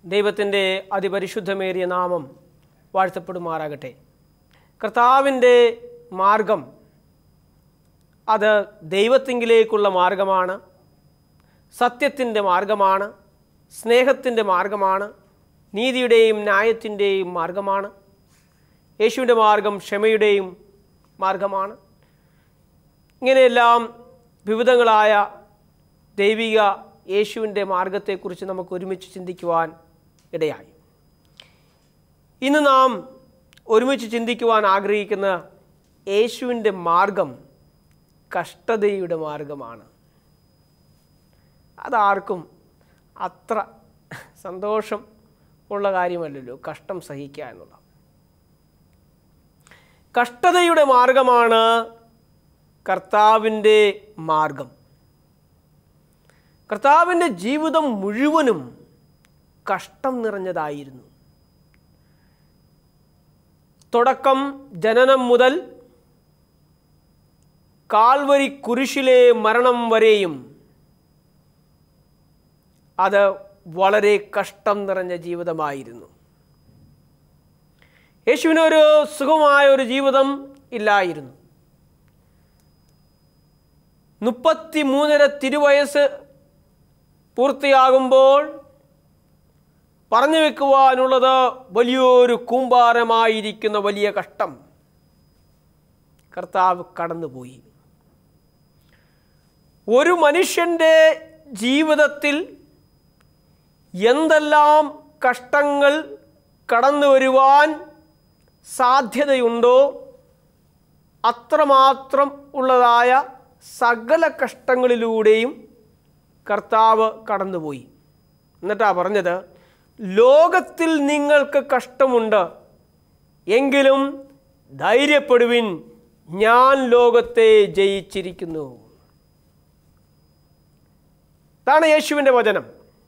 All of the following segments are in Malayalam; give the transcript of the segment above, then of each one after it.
ദൈവത്തിൻ്റെ അതിപരിശുദ്ധമേറിയ നാമം വാഴ്ത്തപ്പെടുമാറാകട്ടെ കർത്താവിൻ്റെ മാർഗം അത് ദൈവത്തിങ്കിലേക്കുള്ള മാർഗമാണ് സത്യത്തിൻ്റെ മാർഗമാണ് സ്നേഹത്തിൻ്റെ മാർഗമാണ് നീതിയുടെയും ന്യായത്തിൻ്റെയും മാർഗമാണ് യേശുവിൻ്റെ മാർഗം ക്ഷമയുടെയും മാർഗമാണ് ഇങ്ങനെയെല്ലാം വിവിധങ്ങളായ ദൈവിക യേശുവിൻ്റെ മാർഗത്തെക്കുറിച്ച് നമുക്ക് ഒരുമിച്ച് ചിന്തിക്കുവാൻ ഇടയായി ഇന്ന് നാം ഒരുമിച്ച് ചിന്തിക്കുവാൻ ആഗ്രഹിക്കുന്ന യേശുവിൻ്റെ മാർഗം കഷ്ടതയുടെ മാർഗമാണ് അതാർക്കും അത്ര സന്തോഷം ഉള്ള കാര്യമല്ലല്ലോ കഷ്ടം സഹിക്കുക എന്നുള്ള കഷ്ടതയുടെ മാർഗമാണ് കർത്താവിൻ്റെ മാർഗം കർത്താവിൻ്റെ ജീവിതം മുഴുവനും കഷ്ടം നിറഞ്ഞതായിരുന്നു തുടക്കം ജനനം മുതൽ കാൽവരി കുരിശിലെ മരണം വരെയും അത് വളരെ കഷ്ടം നിറഞ്ഞ ജീവിതമായിരുന്നു യേശുവിന് ഒരു സുഖമായ ഒരു ജീവിതം ഇല്ലായിരുന്നു മുപ്പത്തി മൂന്നര തിരുവയസ്സ് പൂർത്തിയാകുമ്പോൾ പറഞ്ഞു വെക്കുവാനുള്ളത് വലിയൊരു കൂമ്പാരമായിരിക്കുന്ന വലിയ കഷ്ടം കർത്താവ് കടന്നുപോയി ഒരു മനുഷ്യൻ്റെ ജീവിതത്തിൽ എന്തെല്ലാം കഷ്ടങ്ങൾ കടന്നു വരുവാൻ സാധ്യതയുണ്ടോ അത്രമാത്രം ഉള്ളതായ സകല കഷ്ടങ്ങളിലൂടെയും കർത്താവ് കടന്നുപോയി എന്നിട്ടാ പറഞ്ഞത് ലോകത്തിൽ നിങ്ങൾക്ക് കഷ്ടമുണ്ട് എങ്കിലും ധൈര്യപ്പെടുവിൻ ഞാൻ ലോകത്തെ ജയിച്ചിരിക്കുന്നു ഇതാണ് യേശുവിൻ്റെ വചനം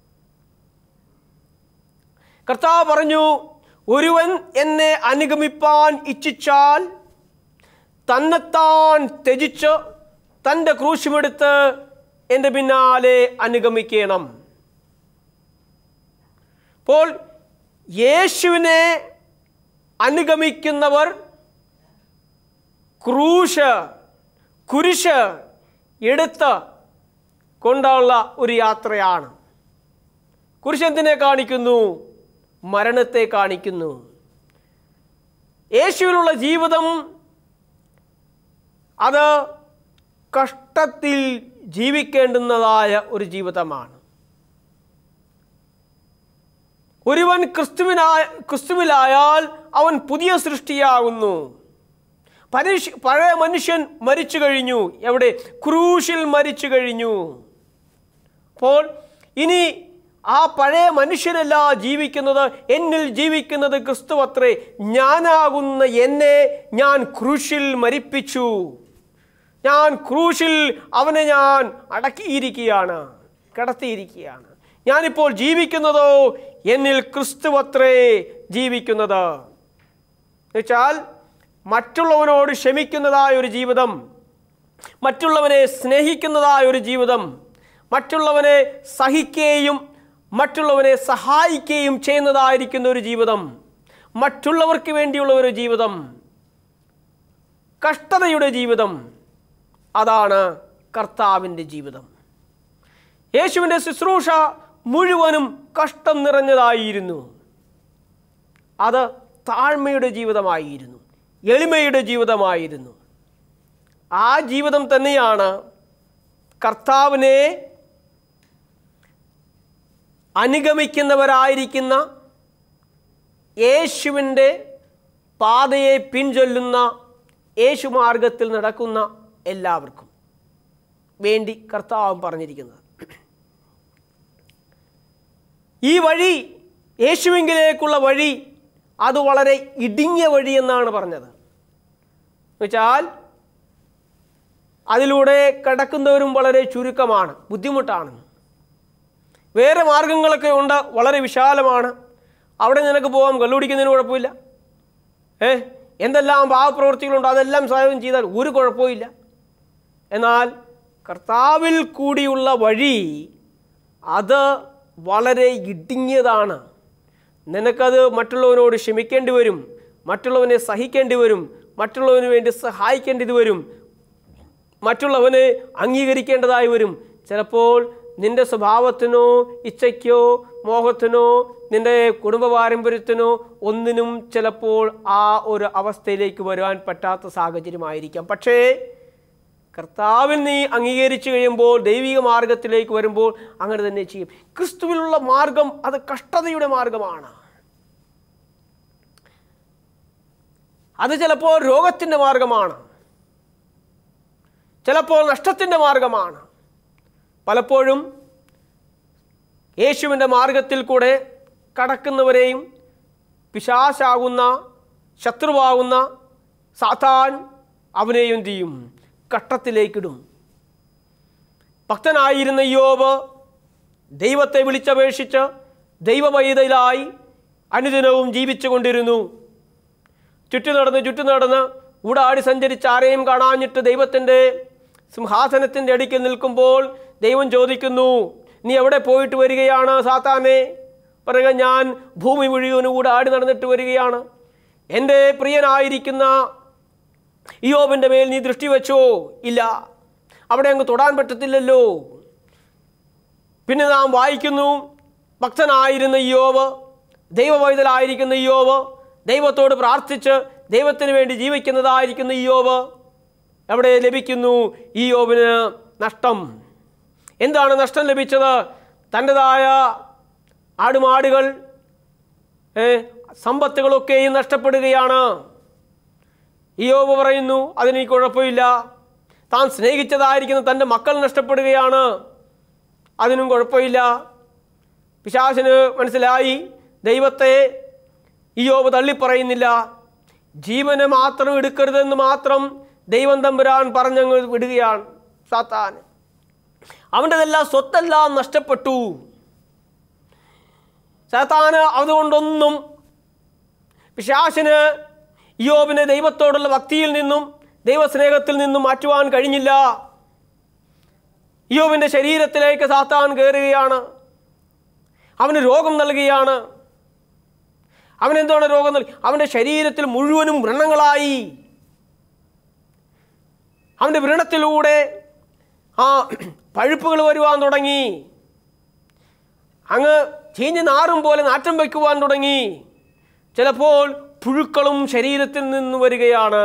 കർത്താവ് പറഞ്ഞു ഒരുവൻ എന്നെ അനുഗമിപ്പാൻ ഇച്ഛിച്ചാൽ തന്നെത്താൻ ത്യജിച്ച് തൻ്റെ ക്രൂശുമെടുത്ത് എൻ്റെ പിന്നാലെ അനുഗമിക്കണം അപ്പോൾ യേശുവിനെ അനുഗമിക്കുന്നവർ ക്രൂശ് കുരിശ് എടുത്ത് കൊണ്ടുള്ള ഒരു യാത്രയാണ് കുരിശ് എന്തിനെ കാണിക്കുന്നു മരണത്തെ കാണിക്കുന്നു യേശുവിനുള്ള ജീവിതം അത് കഷ്ടത്തിൽ ജീവിക്കേണ്ടുന്നതായ ഒരു ജീവിതമാണ് ഒരുവൻ ക്രിസ്തുവിനായ ക്രിസ്തുവിലായാൽ അവൻ പുതിയ സൃഷ്ടിയാകുന്നു പരീക്ഷ പഴയ മനുഷ്യൻ മരിച്ചു കഴിഞ്ഞു എവിടെ ക്രൂശിൽ മരിച്ചു കഴിഞ്ഞു അപ്പോൾ ഇനി ആ പഴയ മനുഷ്യനല്ല ജീവിക്കുന്നത് എന്നിൽ ജീവിക്കുന്നത് ക്രിസ്തു അത്രേ ഞാനാകുന്ന എന്നെ ഞാൻ ക്രൂശിൽ മരിപ്പിച്ചു ഞാൻ ക്രൂശിൽ അവനെ ഞാൻ അടക്കിയിരിക്കുകയാണ് കിടത്തിയിരിക്കുകയാണ് ഞാനിപ്പോൾ ജീവിക്കുന്നതോ എന്നിൽ ക്രിസ്തുവത്രേ ജീവിക്കുന്നത് എന്നുവെച്ചാൽ മറ്റുള്ളവനോട് ക്ഷമിക്കുന്നതായ ഒരു ജീവിതം മറ്റുള്ളവനെ സ്നേഹിക്കുന്നതായ ഒരു ജീവിതം മറ്റുള്ളവനെ സഹിക്കുകയും മറ്റുള്ളവനെ സഹായിക്കുകയും ചെയ്യുന്നതായിരിക്കുന്ന ഒരു ജീവിതം മറ്റുള്ളവർക്ക് വേണ്ടിയുള്ള ഒരു ജീവിതം കഷ്ടതയുടെ ജീവിതം അതാണ് കർത്താവിൻ്റെ ജീവിതം യേശുവിൻ്റെ ശുശ്രൂഷ മുഴുവനും കഷ്ടം നിറഞ്ഞതായിരുന്നു അത് താഴ്മയുടെ ജീവിതമായിരുന്നു എളിമയുടെ ജീവിതമായിരുന്നു ആ ജീവിതം തന്നെയാണ് കർത്താവിനെ അനുഗമിക്കുന്നവരായിരിക്കുന്ന യേശുവിൻ്റെ പാതയെ പിൻചൊല്ലുന്ന യേശു മാർഗത്തിൽ നടക്കുന്ന എല്ലാവർക്കും വേണ്ടി കർത്താവ് പറഞ്ഞിരിക്കുന്നത് ഈ വഴി യേശുവിങ്കിലേക്കുള്ള വഴി അത് വളരെ ഇടുങ്ങിയ വഴി എന്നാണ് പറഞ്ഞത് എന്നുവെച്ചാൽ അതിലൂടെ കടക്കുന്നവരും വളരെ ചുരുക്കമാണ് ബുദ്ധിമുട്ടാണ് വേറെ മാർഗങ്ങളൊക്കെ ഉണ്ട് വളരെ വിശാലമാണ് അവിടെ നിനക്ക് പോകാം കള്ളുപിടിക്കുന്നതിന് കുഴപ്പമില്ല ഏ എന്തെല്ലാം പാവപ്രവൃത്തികളുണ്ടോ അതെല്ലാം സ്വയം ചെയ്താൽ ഒരു കുഴപ്പമില്ല എന്നാൽ കർത്താവിൽ കൂടിയുള്ള വഴി അത് വളരെ ഇടുങ്ങിയതാണ് നിനക്കത് മറ്റുള്ളവനോട് ക്ഷമിക്കേണ്ടി വരും മറ്റുള്ളവനെ സഹിക്കേണ്ടി വരും മറ്റുള്ളവന് വേണ്ടി സഹായിക്കേണ്ടത് വരും മറ്റുള്ളവനെ അംഗീകരിക്കേണ്ടതായി വരും ചിലപ്പോൾ നിന്റെ സ്വഭാവത്തിനോ ഇച്ഛയ്ക്കോ മോഹത്തിനോ നിന്റെ കുടുംബ പാരമ്പര്യത്തിനോ ഒന്നിനും ചിലപ്പോൾ ആ ഒരു അവസ്ഥയിലേക്ക് വരുവാൻ പറ്റാത്ത സാഹചര്യമായിരിക്കാം പക്ഷേ കർത്താവിൽ നീ അംഗീകരിച്ചു കഴിയുമ്പോൾ ദൈവിക മാർഗത്തിലേക്ക് വരുമ്പോൾ അങ്ങനെ തന്നെ ചെയ്യും ക്രിസ്തുവിലുള്ള മാർഗം അത് കഷ്ടതയുടെ മാർഗമാണ് അത് ചിലപ്പോൾ രോഗത്തിൻ്റെ മാർഗമാണ് ചിലപ്പോൾ നഷ്ടത്തിൻ്റെ മാർഗമാണ് പലപ്പോഴും യേശുവിൻ്റെ മാർഗത്തിൽ കൂടെ കടക്കുന്നവരെയും പിശാശാകുന്ന ശത്രുവാകുന്ന സാത്താൻ അവനെയും എന്ത് ചെയ്യും കട്ടത്തിലേക്കിടും ഭക്തനായിരുന്ന യോബ് ദൈവത്തെ വിളിച്ചപേക്ഷിച്ച് ദൈവവൈതലായി അനുദിനവും ജീവിച്ചു കൊണ്ടിരുന്നു ചുറ്റി നടന്ന് ചുറ്റി നടന്ന് ഊടാടി സഞ്ചരിച്ച് ആരെയും കാണാഞ്ഞിട്ട് ദൈവത്തിൻ്റെ സിംഹാസനത്തിൻ്റെ അടുക്കൽ നിൽക്കുമ്പോൾ ദൈവം ചോദിക്കുന്നു നീ എവിടെ പോയിട്ട് വരികയാണ് സാത്താനെ പറയുക ഞാൻ ഭൂമി മുഴുവനും ഊടാടി നടന്നിട്ട് വരികയാണ് എൻ്റെ പ്രിയനായിരിക്കുന്ന ഇയോബിൻ്റെ മേൽ നീ ദൃഷ്ടി വെച്ചോ ഇല്ല അവിടെ അങ്ങ് തൊടാൻ പറ്റത്തില്ലല്ലോ പിന്നെ നാം വായിക്കുന്നു ഭക്തനായിരുന്ന യോവ് ദൈവവൈതലായിരിക്കുന്ന യോവ് ദൈവത്തോട് പ്രാർത്ഥിച്ച് ദൈവത്തിന് വേണ്ടി ജീവിക്കുന്നതായിരിക്കുന്ന യോവ് എവിടെ ലഭിക്കുന്നു ഈ യോവിന് നഷ്ടം എന്താണ് നഷ്ടം ലഭിച്ചത് തൻ്റെതായ ആടുമാടുകൾ ഏ, സമ്പത്തുകളൊക്കെയും നഷ്ടപ്പെടുകയാണ് ഇയോബ് പറയുന്നു അതിന് കുഴപ്പമില്ല താൻ സ്നേഹിച്ചതായിരിക്കുന്ന തൻ്റെ മക്കൾ നഷ്ടപ്പെടുകയാണ് അതിനും കുഴപ്പമില്ല പിശാചിന് മനസ്സിലായി ദൈവത്തെ ഇയോബ് തള്ളിപ്പറയുന്നില്ല ജീവനെ മാത്രം എടുക്കരുതെന്ന് മാത്രം ദൈവം തമ്പുരാൻ പറഞ്ഞങ്ങ് വിടുകയാണ് സാത്താൻ അവൻ്റെതെല്ലാം സ്വത്തെല്ലാം നഷ്ടപ്പെട്ടു സാത്താന് അതുകൊണ്ടൊന്നും പിശാശിന് യോബിനെ ദൈവത്തോടുള്ള ഭക്തിയിൽ നിന്നും ദൈവസ്നേഹത്തിൽ നിന്നും മാറ്റുവാൻ കഴിഞ്ഞില്ല യോബിൻ്റെ ശരീരത്തിലേക്ക് സാത്താൻ കയറുകയാണ് അവന് രോഗം നൽകുകയാണ് അവനെന്താണ് രോഗം നൽകി അവൻ്റെ ശരീരത്തിൽ മുഴുവനും വ്രണങ്ങളായി അവൻ്റെ വ്രണത്തിലൂടെ ആ പഴുപ്പുകൾ വരുവാൻ തുടങ്ങി അങ്ങ് ചീഞ്ഞ് നാറും പോലെ നാറ്റം വയ്ക്കുവാൻ തുടങ്ങി ചിലപ്പോൾ പുഴുക്കളും ശരീരത്തിൽ നിന്ന് വരികയാണ്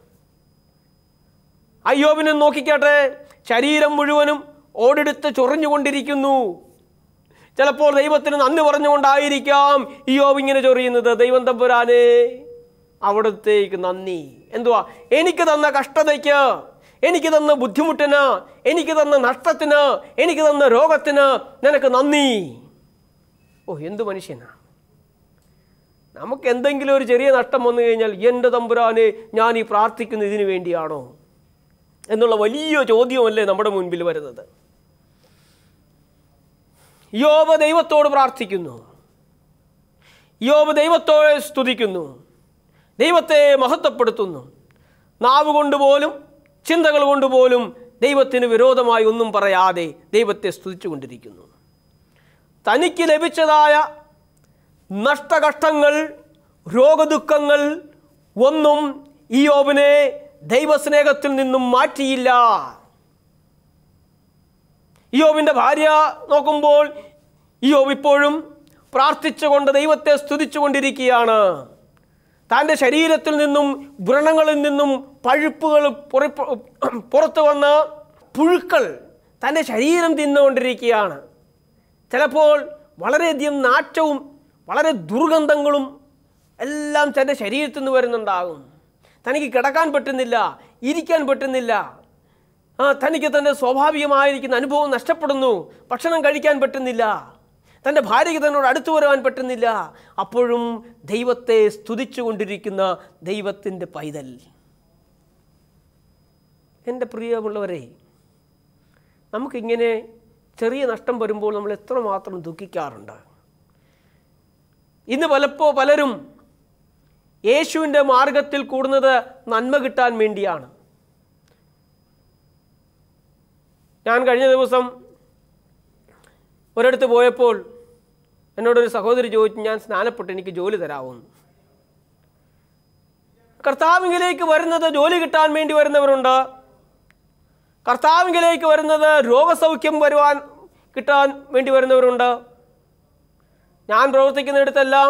അയ്യോബിനെ നോക്കിക്കട്ടെ ശരീരം മുഴുവനും ഓടെടുത്ത് ചൊറിഞ്ഞുകൊണ്ടിരിക്കുന്നു ചിലപ്പോൾ ദൈവത്തിന് നന്ദി പറഞ്ഞുകൊണ്ടായിരിക്കാം ഇയോബ് ഇങ്ങനെ ചൊറിയുന്നത് ദൈവം തമ്പുരാനെ അവിടത്തേക്ക് നന്ദി എന്തുവാ എനിക്ക് തന്ന കഷ്ടതയ്ക്ക് എനിക്ക് തന്ന ബുദ്ധിമുട്ടിന് എനിക്ക് തന്ന നഷ്ടത്തിന് എനിക്ക് തന്ന രോഗത്തിന് നിനക്ക് നന്ദി ഓ എന്തു മനുഷ്യനാണ് നമുക്ക് എന്തെങ്കിലും ഒരു ചെറിയ നഷ്ടം വന്നു കഴിഞ്ഞാൽ എൻ്റെ തമ്പുരാനെ ഞാൻ ഈ പ്രാർത്ഥിക്കുന്ന ഇതിനു വേണ്ടിയാണോ എന്നുള്ള വലിയ ചോദ്യമല്ലേ നമ്മുടെ മുൻപിൽ വരുന്നത് യോബ് ദൈവത്തോട് പ്രാർത്ഥിക്കുന്നു യോബ് ദൈവത്തോടെ സ്തുതിക്കുന്നു ദൈവത്തെ മഹത്വപ്പെടുത്തുന്നു നാവ് കൊണ്ടുപോലും ചിന്തകൾ കൊണ്ടുപോലും ദൈവത്തിന് വിരോധമായി ഒന്നും പറയാതെ ദൈവത്തെ സ്തുതിച്ചുകൊണ്ടിരിക്കുന്നു തനിക്ക് ലഭിച്ചതായ നഷ്ടകഷ്ടങ്ങൾ രോഗദുഃഖങ്ങൾ ഒന്നും ഈ യോബിനെ ദൈവസ്നേഹത്തിൽ നിന്നും മാറ്റിയില്ല ഇയോബിൻ്റെ ഭാര്യ നോക്കുമ്പോൾ ഇയോബ് ഇപ്പോഴും പ്രാർത്ഥിച്ചുകൊണ്ട് ദൈവത്തെ സ്തുതിച്ചുകൊണ്ടിരിക്കുകയാണ് തൻ്റെ ശരീരത്തിൽ നിന്നും വ്രണങ്ങളിൽ നിന്നും പഴുപ്പുകൾ പുറപ്പ് പുറത്തു വന്ന പുഴുക്കൾ തൻ്റെ ശരീരം തിന്നുകൊണ്ടിരിക്കുകയാണ് ചിലപ്പോൾ വളരെയധികം നാറ്റവും വളരെ ദുർഗന്ധങ്ങളും എല്ലാം തൻ്റെ ശരീരത്തിൽ നിന്ന് വരുന്നുണ്ടാകും തനിക്ക് കിടക്കാൻ പറ്റുന്നില്ല ഇരിക്കാൻ പറ്റുന്നില്ല ആ തനിക്ക് തൻ്റെ സ്വാഭാവികമായിരിക്കുന്ന അനുഭവം നഷ്ടപ്പെടുന്നു ഭക്ഷണം കഴിക്കാൻ പറ്റുന്നില്ല തൻ്റെ ഭാര്യയ്ക്ക് തന്നോട് അടുത്തു വരാൻ പറ്റുന്നില്ല അപ്പോഴും ദൈവത്തെ സ്തുതിച്ചുകൊണ്ടിരിക്കുന്ന ദൈവത്തിൻ്റെ പൈതൽ എൻ്റെ പ്രിയമുള്ളവരെ നമുക്കിങ്ങനെ ചെറിയ നഷ്ടം വരുമ്പോൾ നമ്മൾ എത്രമാത്രം ദുഃഖിക്കാറുണ്ട് ഇന്ന് പലപ്പോ പലരും യേശുവിൻ്റെ മാർഗത്തിൽ കൂടുന്നത് നന്മ കിട്ടാൻ വേണ്ടിയാണ് ഞാൻ കഴിഞ്ഞ ദിവസം ഒരിടത്ത് പോയപ്പോൾ എന്നോടൊരു സഹോദരി ചോദിച്ചു ഞാൻ സ്നാനപ്പെട്ട് എനിക്ക് ജോലി തരാമെന്ന് കർത്താവിങ്കിലേക്ക് വരുന്നത് ജോലി കിട്ടാൻ വേണ്ടി വരുന്നവരുണ്ട് കർത്താവിങ്കിലേക്ക് വരുന്നത് രോഗസൗഖ്യം വരുവാൻ കിട്ടാൻ വേണ്ടി വരുന്നവരുണ്ട് ഞാൻ പ്രവർത്തിക്കുന്നിടത്തെല്ലാം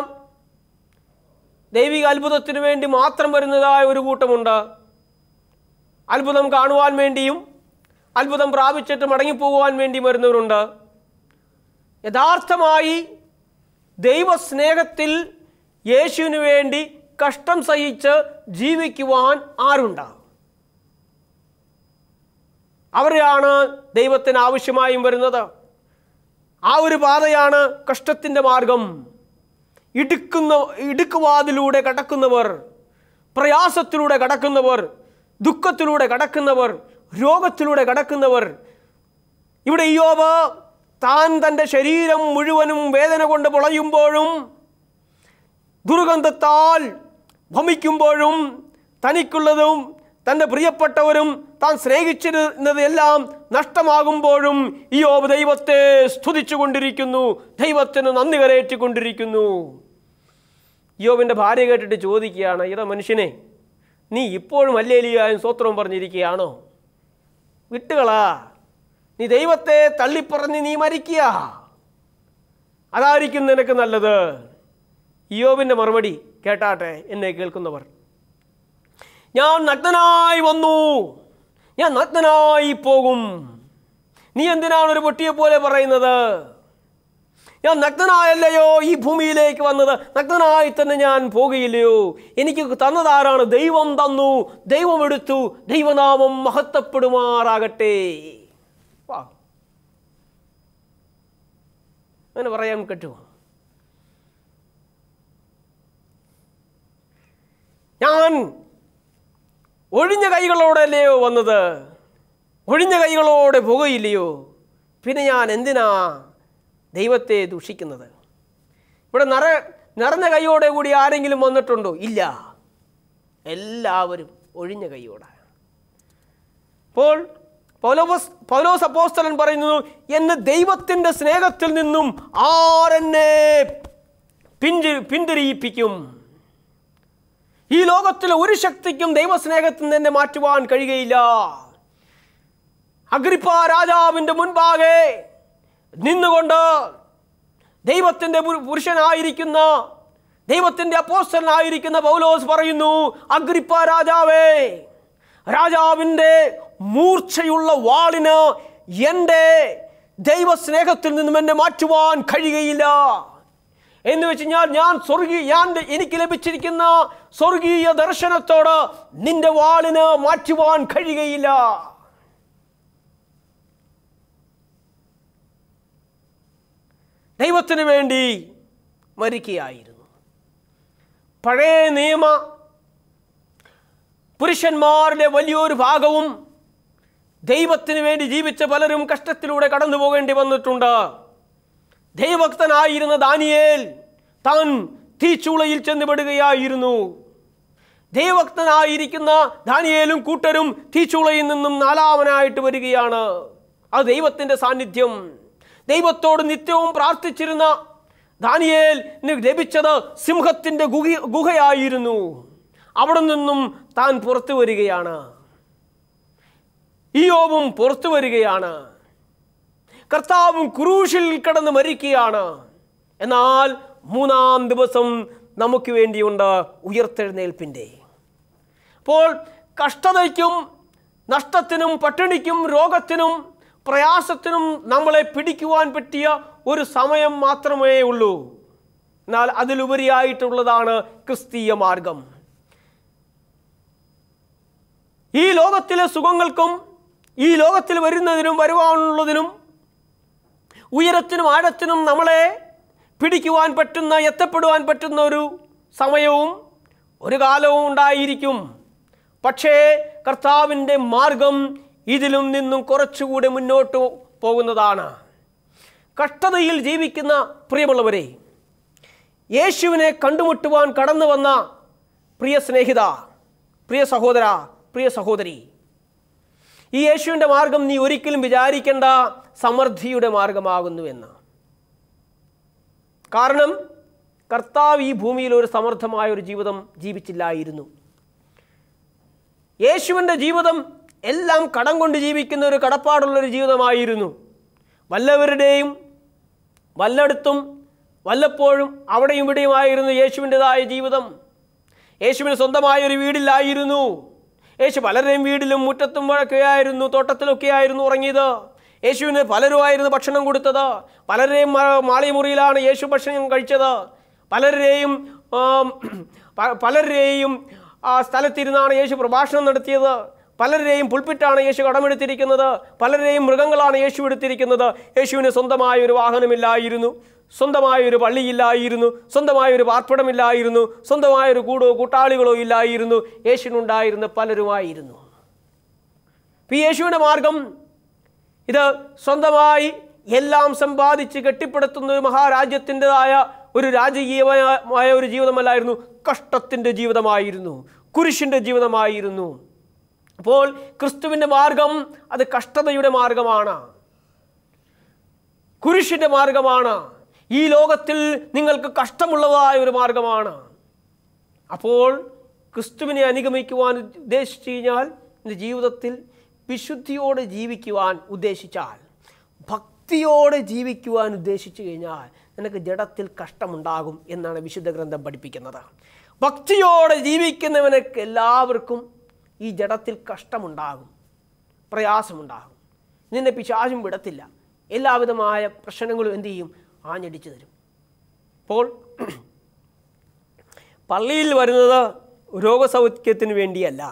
ദൈവിക അത്ഭുതത്തിന് വേണ്ടി മാത്രം വരുന്നതായ ഒരു കൂട്ടമുണ്ട് അത്ഭുതം കാണുവാൻ വേണ്ടിയും അത്ഭുതം പ്രാപിച്ചിട്ട് മടങ്ങിപ്പോകുവാൻ വേണ്ടിയും വരുന്നവരുണ്ട് യഥാർത്ഥമായി ദൈവസ്നേഹത്തിൽ യേശുവിന് വേണ്ടി കഷ്ടം സഹിച്ച് ജീവിക്കുവാൻ ആരുണ്ടാകും അവരെയാണ് ദൈവത്തിന് ആവശ്യമായും വരുന്നത് ആ ഒരു പാതയാണ് കഷ്ടത്തിൻ്റെ മാർഗം ഇടുക്കുന്ന ഇടുക്കുവാതിലൂടെ കടക്കുന്നവർ പ്രയാസത്തിലൂടെ കടക്കുന്നവർ ദുഃഖത്തിലൂടെ കടക്കുന്നവർ രോഗത്തിലൂടെ കടക്കുന്നവർ ഇവിടെ ഇയോബ് താൻ തൻ്റെ ശരീരം മുഴുവനും വേദന കൊണ്ട് പൊളയുമ്പോഴും ദുർഗന്ധത്താൽ ഭമിക്കുമ്പോഴും തനിക്കുള്ളതും തൻ്റെ പ്രിയപ്പെട്ടവരും താൻ സ്നേഹിച്ചിരുന്നത് എല്ലാം നഷ്ടമാകുമ്പോഴും ഇയോബ് ദൈവത്തെ സ്തുതിച്ചു കൊണ്ടിരിക്കുന്നു ദൈവത്തിന് നന്ദി കരയേറ്റിക്കൊണ്ടിരിക്കുന്നു യോബിൻ്റെ ഭാര്യ കേട്ടിട്ട് ചോദിക്കുകയാണ് ഇതാ മനുഷ്യനെ നീ ഇപ്പോഴും അല്ലേലിയായും സ്വത്രവും പറഞ്ഞിരിക്കുകയാണോ വിട്ടുകളാ നീ ദൈവത്തെ തള്ളിപ്പറഞ്ഞ് നീ മരിക്കുക അതായിരിക്കും നിനക്ക് നല്ലത് ഇയോബിൻ്റെ മറുപടി കേട്ടാട്ടെ എന്നെ കേൾക്കുന്നവർ ഞാൻ നഗ്നനായി വന്നു ഞാൻ നഗ്നനായി പോകും നീ എന്തിനാണ് ഒരു പൊട്ടിയെ പോലെ പറയുന്നത് ഞാൻ നഗ്നനായല്ലയോ ഈ ഭൂമിയിലേക്ക് വന്നത് നഗ്നനായി തന്നെ ഞാൻ പോകുകയില്ലയോ എനിക്ക് തന്നതാരാണ് ദൈവം തന്നു ദൈവം എടുത്തു ദൈവനാമം മഹത്വപ്പെടുമാറാകട്ടെ വാ അങ്ങനെ പറയാൻ പറ്റുമോ ഞാൻ ഒഴിഞ്ഞ കൈകളോടല്ലയോ വന്നത് ഒഴിഞ്ഞ കൈകളോടെ പോകുകയില്ലയോ പിന്നെ ഞാൻ എന്തിനാ ദൈവത്തെ ദൂഷിക്കുന്നത് ഇവിടെ നിറ നിറഞ്ഞ കൈയോടെ കൂടി ആരെങ്കിലും വന്നിട്ടുണ്ടോ ഇല്ല എല്ലാവരും ഒഴിഞ്ഞ കൈയോടെ അപ്പോൾ പൗലോസ് പൗലോസ് അപ്പോസ്തലൻ പറയുന്നു എന്നെ ദൈവത്തിൻ്റെ സ്നേഹത്തിൽ നിന്നും ആരെന്നെ പിന്തി പിന്തിരിയിപ്പിക്കും ഈ ലോകത്തിലെ ഒരു ശക്തിക്കും ദൈവസ്നേഹത്തിൽ നിന്ന് എന്നെ മാറ്റുവാൻ കഴിയുകയില്ല അഗ്രിപ്പ രാജാവിൻ്റെ മുൻപാകെ നിന്നുകൊണ്ട് ദൈവത്തിൻ്റെ പുരു- പുരുഷനായിരിക്കുന്ന ദൈവത്തിൻ്റെ അപ്പോസ്റ്റലായിരിക്കുന്ന പൗലോസ് പറയുന്നു അഗ്രിപ്പ രാജാവേ രാജാവിൻ്റെ മൂർച്ചയുള്ള വാളിന് എൻ്റെ ദൈവസ്നേഹത്തിൽ നിന്നും എന്നെ മാറ്റുവാൻ കഴിയുകയില്ല എന്ന് വെച്ച് കഴിഞ്ഞാൽ ഞാൻ സ്വർഗീയ ഞാൻ എനിക്ക് ലഭിച്ചിരിക്കുന്ന സ്വർഗീയ ദർശനത്തോട് നിന്റെ വാളിന് മാറ്റുവാൻ കഴിയുകയില്ല ദൈവത്തിന് വേണ്ടി മരിക്കുകയായിരുന്നു പഴയ നിയമ പുരുഷന്മാരിലെ വലിയൊരു ഭാഗവും ദൈവത്തിന് വേണ്ടി ജീവിച്ച പലരും കഷ്ടത്തിലൂടെ കടന്നു പോകേണ്ടി വന്നിട്ടുണ്ട് ദൈവഭക്തനായിരുന്ന ദാനിയേൽ താൻ തീച്ചൂളയിൽ ചെന്നുപെടുകയായിരുന്നു ദൈവഭക്തനായിരിക്കുന്ന ദാനിയേലും കൂട്ടരും തീച്ചൂളയിൽ നിന്നും നാലാമനായിട്ട് വരികയാണ് അത് ദൈവത്തിൻ്റെ സാന്നിധ്യം ദൈവത്തോട് നിത്യവും പ്രാർത്ഥിച്ചിരുന്ന ദാനിയേലിന് ലഭിച്ചത് സിംഹത്തിൻ്റെ ഗുഹ ഗുഹയായിരുന്നു അവിടെ നിന്നും താൻ പുറത്തു വരികയാണ് ഇയോബും പുറത്തു വരികയാണ് കർത്താവും ക്രൂശിൽ കിടന്ന് മരിക്കുകയാണ് എന്നാൽ മൂന്നാം ദിവസം നമുക്ക് വേണ്ടിയുണ്ട് ഉയർത്തെഴുന്നേൽപ്പിൻ്റെ അപ്പോൾ കഷ്ടതയ്ക്കും നഷ്ടത്തിനും പട്ടിണിക്കും രോഗത്തിനും പ്രയാസത്തിനും നമ്മളെ പിടിക്കുവാൻ പറ്റിയ ഒരു സമയം മാത്രമേ ഉള്ളൂ എന്നാൽ അതിലുപരിയായിട്ടുള്ളതാണ് ക്രിസ്തീയ മാർഗം ഈ ലോകത്തിലെ സുഖങ്ങൾക്കും ഈ ലോകത്തിൽ വരുന്നതിനും വരുവാനുള്ളതിനും ഉയരത്തിനും ആഴത്തിനും നമ്മളെ പിടിക്കുവാൻ പറ്റുന്ന എത്തപ്പെടുവാൻ പറ്റുന്ന ഒരു സമയവും ഒരു കാലവും ഉണ്ടായിരിക്കും പക്ഷേ കർത്താവിൻ്റെ മാർഗം ഇതിലും നിന്നും കുറച്ചുകൂടെ മുന്നോട്ട് പോകുന്നതാണ് കഷ്ടതയിൽ ജീവിക്കുന്ന പ്രിയമുള്ളവരെ യേശുവിനെ കണ്ടുമുട്ടുവാൻ കടന്നു വന്ന പ്രിയ സ്നേഹിത പ്രിയ സഹോദര പ്രിയ സഹോദരി ഈ യേശുവിൻ്റെ മാർഗം നീ ഒരിക്കലും വിചാരിക്കേണ്ട സമൃദ്ധിയുടെ മാർഗമാകുന്നു എന്ന് കാരണം കർത്താവ് ഈ ഭൂമിയിൽ ഒരു സമർത്ഥമായ ഒരു ജീവിതം ജീവിച്ചില്ലായിരുന്നു യേശുവിൻ്റെ ജീവിതം എല്ലാം കടം കൊണ്ട് ജീവിക്കുന്ന ഒരു കടപ്പാടുള്ളൊരു ജീവിതമായിരുന്നു വല്ലവരുടെയും വല്ലയിടത്തും വല്ലപ്പോഴും അവിടെയും ഇവിടെയുമായിരുന്നു യേശുവിൻ്റെതായ ജീവിതം യേശുവിന് സ്വന്തമായ ഒരു വീടില്ലായിരുന്നു യേശു പലരുടെയും വീടിലും മുറ്റത്തും ഒക്കെയായിരുന്നു തോട്ടത്തിലൊക്കെയായിരുന്നു ഉറങ്ങിയത് യേശുവിന് പലരുമായിരുന്നു ഭക്ഷണം കൊടുത്തത് പലരുടെയും മാ- മാളിമുറിയിലാണ് യേശു ഭക്ഷണം കഴിച്ചത് പലരുടെയും ആം, പ- പലരുടെയും ആ സ്ഥലത്തിരുന്നാണ് യേശു പ്രഭാഷണം നടത്തിയത് പലരുടെയും പുൽപ്പിറ്റാണ് യേശു കടമെടുത്തിരിക്കുന്നത് പലരുടെയും മൃഗങ്ങളാണ് യേശു എടുത്തിരിക്കുന്നത് യേശുവിന് സ്വന്തമായ ഒരു വാഹനമില്ലായിരുന്നു സ്വന്തമായ ഒരു പള്ളിയില്ലായിരുന്നു സ്വന്തമായ ഒരു പാർപ്പിടമില്ലായിരുന്നു സ്വന്തമായ ഒരു കൂടോ കൂട്ടാളികളോ ഇല്ലായിരുന്നു യേശുവിനുണ്ടായിരുന്ന പലരുമായിരുന്നു ഇപ്പം ഈ യേശുവിൻ്റെ മാർഗം ഇത് സ്വന്തമായി എല്ലാം സമ്പാദിച്ച് കെട്ടിപ്പടുത്തുന്ന ഒരു മഹാരാജ്യത്തിൻ്റെതായ ഒരു രാജകീയമായ ഒരു ജീവിതമല്ലായിരുന്നു കഷ്ടത്തിൻ്റെ ജീവിതമായിരുന്നു കുരിശിൻ്റെ ജീവിതമായിരുന്നു അപ്പോൾ ക്രിസ്തുവിൻ്റെ മാർഗം അത് കഷ്ടതയുടെ മാർഗമാണ് കുരിശിൻ്റെ മാർഗമാണ് ഈ ലോകത്തിൽ നിങ്ങൾക്ക് കഷ്ടമുള്ളതായ ഒരു മാർഗമാണ് അപ്പോൾ ക്രിസ്തുവിനെ അനുഗമിക്കുവാൻ ഉദ്ദേശിച്ചു കഴിഞ്ഞാൽ നിന്റെ ജീവിതത്തിൽ വിശുദ്ധിയോടെ ജീവിക്കുവാൻ ഉദ്ദേശിച്ചാൽ ഭക്തിയോടെ ജീവിക്കുവാൻ ഉദ്ദേശിച്ചു കഴിഞ്ഞാൽ നിനക്ക് ജഡത്തിൽ കഷ്ടമുണ്ടാകും എന്നാണ് വിശുദ്ധ ഗ്രന്ഥം പഠിപ്പിക്കുന്നത് ഭക്തിയോടെ ജീവിക്കുന്നവനക്ക് എല്ലാവർക്കും ഈ ജഡത്തിൽ കഷ്ടമുണ്ടാകും പ്രയാസമുണ്ടാകും നിന്നെ പിശാചും വിടത്തില്ല എല്ലാവിധമായ പ്രശ്നങ്ങളും എന്തു ചെയ്യും ആഞ്ഞടിച്ചു തരും അപ്പോൾ പള്ളിയിൽ വരുന്നത് രോഗസൗഖ്യത്തിന് വേണ്ടിയല്ല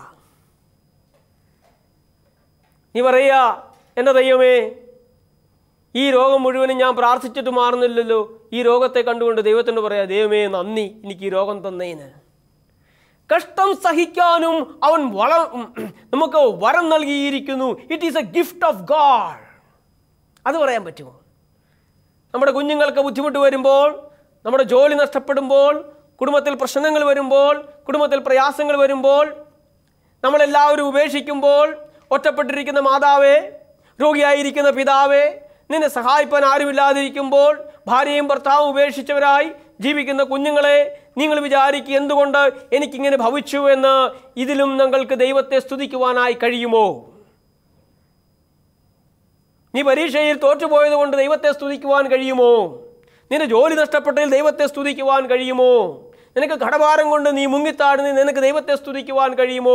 നീ പറയുക എൻ്റെ ദൈവമേ ഈ രോഗം മുഴുവനും ഞാൻ പ്രാർത്ഥിച്ചിട്ട് മാറുന്നില്ലല്ലോ ഈ രോഗത്തെ കണ്ടുകൊണ്ട് ദൈവത്തിനോട് പറയാ ദൈവമേ നന്ദി എനിക്ക് ഈ രോഗം തന്നേന് കഷ്ടം സഹിക്കാനും അവൻ വള നമുക്ക് വരം നൽകിയിരിക്കുന്നു it is a gift of God അത് പറയാൻ പറ്റുമോ നമ്മുടെ കുഞ്ഞുങ്ങൾക്ക് ബുദ്ധിമുട്ട് വരുമ്പോൾ നമ്മുടെ ജോലി നഷ്ടപ്പെടുമ്പോൾ കുടുംബത്തിൽ പ്രശ്നങ്ങൾ വരുമ്പോൾ കുടുംബത്തിൽ പ്രയാസങ്ങൾ വരുമ്പോൾ നമ്മളെല്ലാവരും ഉപേക്ഷിക്കുമ്പോൾ ഒറ്റപ്പെട്ടിരിക്കുന്ന മാതാവേ രോഗിയായിരിക്കുന്ന പിതാവേ നിന്നെ സഹായിപ്പാൻ ആരുമില്ലാതിരിക്കുമ്പോൾ ഭാര്യയും ഭർത്താവും ഉപേക്ഷിച്ചവരായി ജീവിക്കുന്ന കുഞ്ഞുങ്ങളെ നിങ്ങൾ വിചാരിക്കുക എന്തുകൊണ്ട് എനിക്കിങ്ങനെ ഭവിച്ചു എന്ന് ഇതിലും ഞങ്ങൾക്ക് ദൈവത്തെ സ്തുതിക്കുവാനായി കഴിയുമോ നീ പരീക്ഷയിൽ തോറ്റുപോയത് കൊണ്ട് ദൈവത്തെ സ്തുതിക്കുവാൻ കഴിയുമോ നിന്റെ ജോലി നഷ്ടപ്പെട്ടതിൽ ദൈവത്തെ സ്തുതിക്കുവാൻ കഴിയുമോ നിനക്ക് കടഭാരം കൊണ്ട് നീ മുങ്ങിത്താടുന്ന നിനക്ക് ദൈവത്തെ സ്തുതിക്കുവാൻ കഴിയുമോ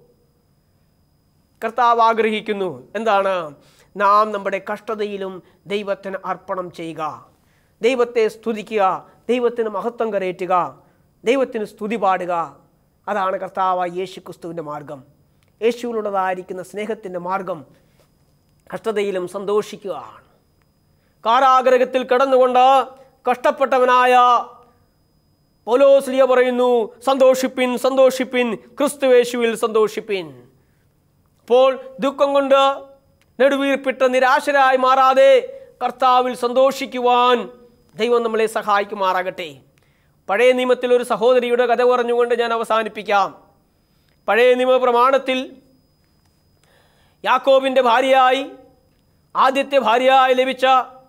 കർത്താവ് ആഗ്രഹിക്കുന്നു എന്താണ് നാം നമ്മുടെ കഷ്ടതയിലും ദൈവത്തിന് അർപ്പണം ചെയ്യുക ദൈവത്തെ സ്തുതിക്കുക ദൈവത്തിന് മഹത്വം കരയറ്റുക ദൈവത്തിന് സ്തുതി പാടുക അതാണ് കർത്താവായ യേശു ക്രിസ്തുവിൻ്റെ മാർഗം യേശുവിനുള്ളതായിരിക്കുന്ന സ്നേഹത്തിൻ്റെ മാർഗം കഷ്ടതയിലും സന്തോഷിക്കുകയാണ് കാരാഗ്രഹത്തിൽ കിടന്നുകൊണ്ട് കഷ്ടപ്പെട്ടവനായ പൗലോസ്ലിയ പറയുന്നു സന്തോഷിപ്പിൻ സന്തോഷിപ്പിൻ ക്രിസ്തുവേശുവിൽ സന്തോഷിപ്പിൻ അപ്പോൾ ദുഃഖം കൊണ്ട് നെടുവീർപ്പിട്ട് നിരാശരായി മാറാതെ കർത്താവിൽ സന്തോഷിക്കുവാൻ ദൈവം നമ്മളെ സഹായിക്കുമാറാകട്ടെ പഴയ നിയമത്തിൽ ഒരു സഹോദരിയുടെ കഥ പറഞ്ഞുകൊണ്ട് ഞാൻ അവസാനിപ്പിക്കാം പഴയ നിയമ പ്രമാണത്തിൽ യാക്കോബിൻ്റെ ഭാര്യയായി ആദ്യത്തെ ഭാര്യയായി ലഭിച്ച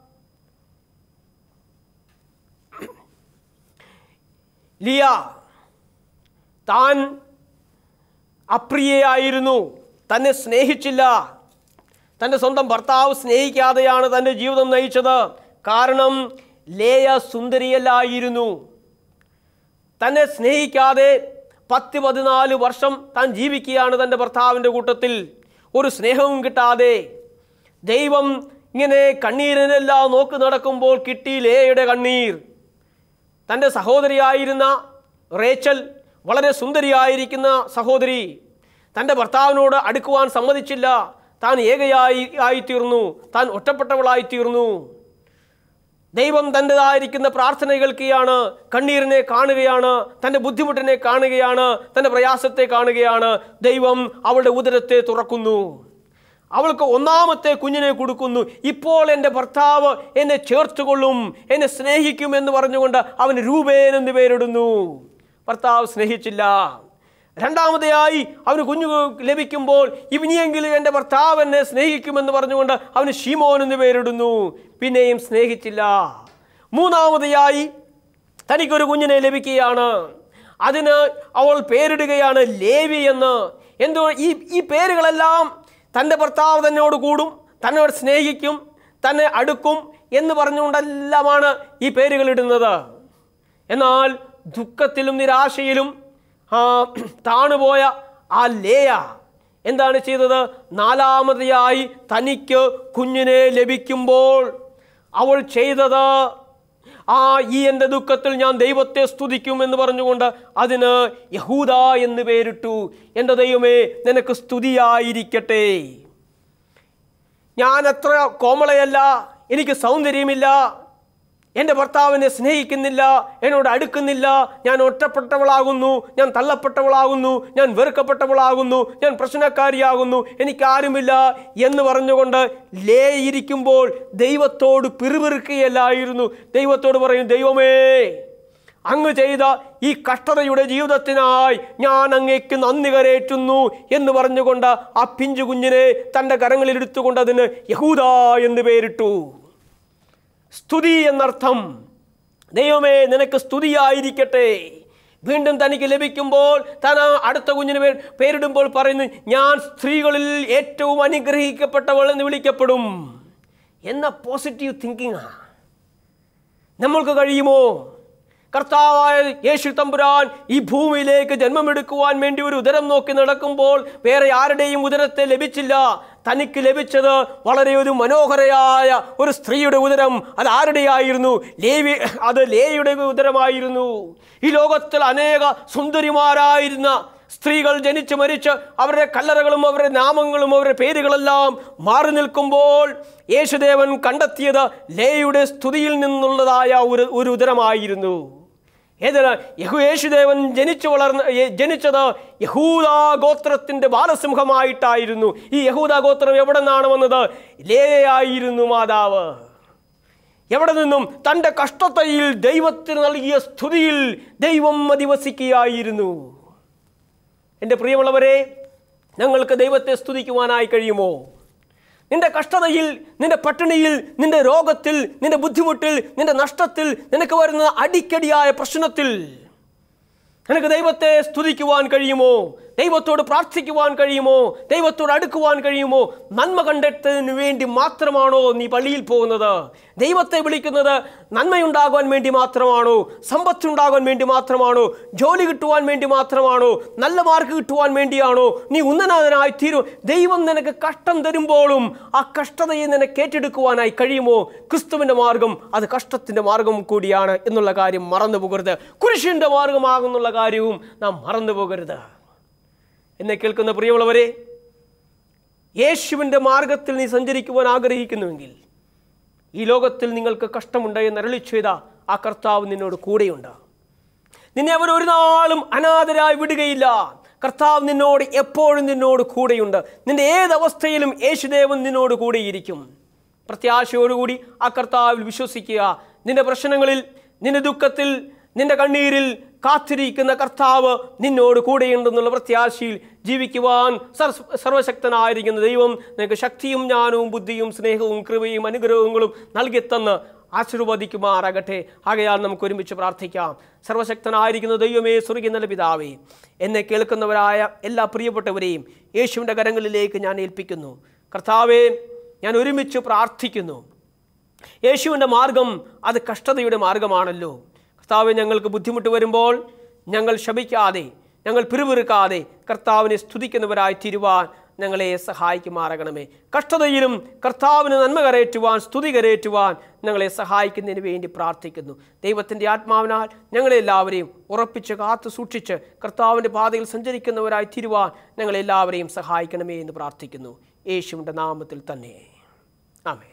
ലിയ താൻ അപ്രിയയായിരുന്നു തന്നെ സ്നേഹിച്ചില്ല തൻ്റെ സ്വന്തം ഭർത്താവ് സ്നേഹിക്കാതെയാണ് തൻ്റെ ജീവിതം നയിച്ചത് കാരണം ലേയ സുന്ദരിയല്ലായിരുന്നു തന്നെ സ്നേഹിക്കാതെ പത്ത് പതിനാല് വർഷം താൻ ജീവിക്കുകയാണ് തൻ്റെ ഭർത്താവിൻ്റെ കൂട്ടത്തിൽ ഒരു സ്നേഹവും കിട്ടാതെ ദൈവം ഇങ്ങനെ കണ്ണീരിനെല്ലാം നോക്കി നടക്കുമ്പോൾ കിട്ടി ലേയുടെ കണ്ണീർ തൻ്റെ സഹോദരിയായിരുന്ന റേച്ചൽ വളരെ സുന്ദരിയായിരിക്കുന്ന സഹോദരി തൻ്റെ ഭർത്താവിനോട് അടുക്കുവാൻ സമ്മതിച്ചില്ല താൻ ഏകയായി ആയിത്തീർന്നു താൻ ഒറ്റപ്പെട്ടവളായിത്തീർന്നു ദൈവം തൻ്റെതായിരിക്കുന്ന പ്രാർത്ഥന കേൾക്കുകയാണ് കണ്ണീരിനെ കാണുകയാണ് തൻ്റെ ബുദ്ധിമുട്ടിനെ കാണുകയാണ് തൻ്റെ പ്രയാസത്തെ കാണുകയാണ് ദൈവം അവളുടെ ഉദരത്തെ തുറക്കുന്നു അവൾക്ക് ഒന്നാമത്തെ കുഞ്ഞിനെ കൊടുക്കുന്നു ഇപ്പോൾ എൻ്റെ ഭർത്താവ് എന്നെ ചേർത്തുകൊള്ളും എന്നെ സ്നേഹിക്കും എന്ന് പറഞ്ഞുകൊണ്ട് അവന് രൂപേൻ എന്ന് പേരിടുന്നു ഭർത്താവ് സ്നേഹിച്ചില്ല രണ്ടാമതെയായി അവന് കുഞ്ഞു ലഭിക്കുമ്പോൾ ഇവനിയെങ്കിലും എൻ്റെ ഭർത്താവ് എന്നെ സ്നേഹിക്കുമെന്ന് പറഞ്ഞുകൊണ്ട് അവന് ഷീമോൻ എന്ന് പേരിടുന്നു പിന്നെയും സ്നേഹിച്ചില്ല മൂന്നാമതെയായി തനിക്കൊരു കുഞ്ഞിനെ ലഭിക്കുകയാണ് അതിന് അവൾ പേരിടുകയാണ് ലേവി എന്ന് എന്തോ ഈ ഈ പേരുകളെല്ലാം തൻ്റെ ഭർത്താവ് തന്നോട് കൂടും തന്നോട് സ്നേഹിക്കും തന്നെ അടുക്കും എന്ന് പറഞ്ഞുകൊണ്ടെല്ലാമാണ് ഈ പേരുകൾ ഇടുന്നത് എന്നാൽ ദുഃഖത്തിലും നിരാശയിലും ആ, താണുപോയ ആ ലേയ എന്താണ് ചെയ്തത് നാലാമതെയായി തനിക്ക് കുഞ്ഞിനെ ലഭിക്കുമ്പോൾ അവൾ ചെയ്തത് ആ ഈ എൻ്റെ ദുഃഖത്തിൽ ഞാൻ ദൈവത്തെ സ്തുതിക്കും എന്ന് പറഞ്ഞുകൊണ്ട് അതിന് യഹൂദ എന്ന് പേരിട്ടു എൻ്റെ ദൈവമേ നിനക്ക് സ്തുതിയായിരിക്കട്ടെ ഞാൻ അത്ര കോമളയല്ല എനിക്ക് സൗന്ദര്യമില്ല എൻ്റെ ഭർത്താവിനെ സ്നേഹിക്കുന്നില്ല എന്നോട് അടുക്കുന്നില്ല ഞാൻ ഒറ്റപ്പെട്ടവളാകുന്നു ഞാൻ തള്ളപ്പെട്ടവളാകുന്നു ഞാൻ വെറുക്കപ്പെട്ടവളാകുന്നു ഞാൻ പ്രശ്നക്കാരിയാകുന്നു എനിക്കാരുമില്ല എന്ന് പറഞ്ഞുകൊണ്ട് ലേയിരിക്കുമ്പോൾ ദൈവത്തോട് പിറുപിറുക്കുകയല്ലായിരുന്നു ദൈവത്തോട് പറയും ദൈവമേ അങ്ങ് ചെയ്ത ഈ കഷ്ടതയുടെ ജീവിതത്തിനായി ഞാൻ അങ്ങേക്ക് നന്ദി കരേറ്റുന്നു എന്ന് പറഞ്ഞുകൊണ്ട് ആ പിഞ്ചു കുഞ്ഞിനെ തൻ്റെ കരങ്ങളിൽ എടുത്തുകൊണ്ട് അതിന് യഹൂദ എന്ന് പേരിട്ടു സ്തുതി എന്നർത്ഥം ദൈവമേ നിനക്ക് സ്തുതിയായിരിക്കട്ടെ വീണ്ടും തനിക്ക് ലഭിക്കുമ്പോൾ താൻ ആ അടുത്ത കുഞ്ഞിന് പേര് പേരിടുമ്പോൾ പറയുന്നു ഞാൻ സ്ത്രീകളിൽ ഏറ്റവും അനുഗ്രഹിക്കപ്പെട്ടവൾ എന്ന് വിളിക്കപ്പെടും എന്ന പോസിറ്റീവ് തിങ്കിങ്ങാ നമ്മൾക്ക് കഴിയുമോ കർത്താവായ യേശു തമ്പുരാൻ ഈ ഭൂമിയിലേക്ക് ജന്മമെടുക്കുവാൻ വേണ്ടി ഒരു ഉദരം നോക്കി നടക്കുമ്പോൾ വേറെ ആരുടെയും ഉദരത്തെ ലഭിച്ചില്ല തനിക്ക് ലഭിച്ചത് വളരെ ഒരു മനോഹരയായ ഒരു സ്ത്രീയുടെ ഉദരം അത് ആരുടെയായിരുന്നു ലേവി അത് ലേയുടെ ഉദരമായിരുന്നു ഈ ലോകത്തിൽ അനേക സുന്ദരിമാരായിരുന്ന സ്ത്രീകൾ ജനിച്ച് മരിച്ച് അവരുടെ കല്ലറകളും അവരുടെ നാമങ്ങളും അവരുടെ പേരുകളെല്ലാം മാറി നിൽക്കുമ്പോൾ യേശുദേവൻ കണ്ടെത്തിയത് ലേയുടെ സ്തുതിയിൽ നിന്നുള്ളതായ ഒരു ഒരു ഉദരമായിരുന്നു ഏതിന് യഹു യേശുദേവൻ ജനിച്ചു വളർന്ന ഏ- ജനിച്ചത് യഹൂദ ഗോത്രത്തിൻ്റെ ബാലസിംഹമായിട്ടായിരുന്നു ഈ യഹൂദ ഗോത്രം എവിടെ നിന്നാണ് വന്നത് ലേയായിരുന്നു മാതാവ് എവിടെ നിന്നും തൻ്റെ കഷ്ടതയിൽ ദൈവത്തിന് നൽകിയ സ്തുതിയിൽ ദൈവം അധിവസിക്കുകയായിരുന്നു എൻ്റെ പ്രിയമുള്ളവരെ ഞങ്ങൾക്ക് ദൈവത്തെ സ്തുതിക്കുവാനായി കഴിയുമോ നിന്റെ കഷ്ടതയിൽ നിന്റെ പട്ടിണിയിൽ നിന്റെ രോഗത്തിൽ നിന്റെ ബുദ്ധിമുട്ടിൽ നിന്റെ നഷ്ടത്തിൽ നിനക്ക് വരുന്ന അടിക്കടിയായ പ്രശ്നത്തിൽ നിനക്ക് ദൈവത്തെ സ്തുതിക്കുവാൻ കഴിയുമോ ദൈവത്തോട് പ്രാർത്ഥിക്കുവാൻ കഴിയുമോ ദൈവത്തോട് അടുക്കുവാൻ കഴിയുമോ നന്മ കണ്ടെത്തുന്നതിന് വേണ്ടി മാത്രമാണോ നീ പള്ളിയിൽ പോകുന്നത് ദൈവത്തെ വിളിക്കുന്നത് നന്മയുണ്ടാകുവാൻ വേണ്ടി മാത്രമാണോ സമ്പത്തുണ്ടാകാൻ വേണ്ടി മാത്രമാണോ ജോലി കിട്ടുവാൻ വേണ്ടി മാത്രമാണോ നല്ല മാർക്ക് കിട്ടുവാൻ വേണ്ടിയാണോ നീ ഉന്നതനായി തീരും ദൈവം നിനക്ക് കഷ്ടം തരുമ്പോഴും ആ കഷ്ടതയെ നിനക്ക് ഏറ്റെടുക്കുവാനായി കഴിയുമോ ക്രിസ്തുവിൻ്റെ മാർഗം അത് കഷ്ടത്തിൻ്റെ മാർഗം കൂടിയാണ് എന്നുള്ള കാര്യം മറന്നു പോകരുത് കുരിശിൻ്റെ മാർഗമാകുന്നുള്ള കാര്യവും നാം മറന്നു പോകരുത് എന്നെ കേൾക്കുന്ന പ്രിയമുള്ളവരെ യേശുവിൻ്റെ മാർഗത്തിൽ നീ സഞ്ചരിക്കുവാൻ ആഗ്രഹിക്കുന്നുവെങ്കിൽ ഈ ലോകത്തിൽ നിങ്ങൾക്ക് കഷ്ടമുണ്ട് എന്ന് അരളി ചെയ്ത ആ കർത്താവ് നിന്നോട് കൂടെയുണ്ട് നിന്നെ അവർ ഒരു നാളും അനാഥരായി വിടുകയില്ല കർത്താവ് നിന്നോട് എപ്പോഴും നിന്നോട് കൂടെയുണ്ട് നിന്റെ ഏതവസ്ഥയിലും യേശുദേവൻ നിന്നോട് കൂടെയിരിക്കും പ്രത്യാശയോടുകൂടി ആ കർത്താവിൽ വിശ്വസിക്കുക നിന്റെ പ്രശ്നങ്ങളിൽ നിന്റെ ദുഃഖത്തിൽ നിന്റെ കണ്ണീരിൽ കാത്തിരിക്കുന്ന കർത്താവ് നിന്നോട് കൂടെയുണ്ടെന്നുള്ള പ്രത്യാശയിൽ ജീവിക്കുവാൻ സർവ സർവശക്തനായിരിക്കുന്ന ദൈവം നിനക്ക് ശക്തിയും ജ്ഞാനവും ബുദ്ധിയും സ്നേഹവും കൃപയും അനുഗ്രഹങ്ങളും നൽകിത്തന്ന് ആശീർവദിക്കുമാറാകട്ടെ ആകയാൽ നമുക്ക് ഒരുമിച്ച് പ്രാർത്ഥിക്കാം സർവശക്തനായിരിക്കുന്ന ദൈവമേ സ്വർഗീയ നല്ല പിതാവേ എന്നെ കേൾക്കുന്നവരായ എല്ലാ പ്രിയപ്പെട്ടവരെയും യേശുവിൻ്റെ കരങ്ങളിലേക്ക് ഞാൻ ഏൽപ്പിക്കുന്നു കർത്താവേ ഞാൻ ഒരുമിച്ച് പ്രാർത്ഥിക്കുന്നു യേശുവിൻ്റെ മാർഗം അത് കഷ്ടതയുടെ മാർഗമാണല്ലോ കർത്താവ് ഞങ്ങൾക്ക് ബുദ്ധിമുട്ട് വരുമ്പോൾ ഞങ്ങൾ ശപിക്കാതെ ഞങ്ങൾ പിറുപിറുക്കാതെ കർത്താവിനെ സ്തുതിക്കുന്നവരായി തീരുവാൻ ഞങ്ങളെ സഹായിക്കുമാറകണമേ കഷ്ടതയിലും കർത്താവിന് നന്മ കരയേറ്റുവാൻ സ്തുതി കരയേറ്റുവാൻ ഞങ്ങളെ സഹായിക്കുന്നതിന് വേണ്ടി പ്രാർത്ഥിക്കുന്നു ദൈവത്തിൻ്റെ ആത്മാവിനാൽ ഞങ്ങളെല്ലാവരെയും ഉറപ്പിച്ച് കാത്തു സൂക്ഷിച്ച് കർത്താവിൻ്റെ പാതയിൽ സഞ്ചരിക്കുന്നവരായി തീരുവാൻ ഞങ്ങളെല്ലാവരെയും സഹായിക്കണമേ എന്ന് പ്രാർത്ഥിക്കുന്നു യേശുവിൻ്റെ നാമത്തിൽ തന്നെ ആമേ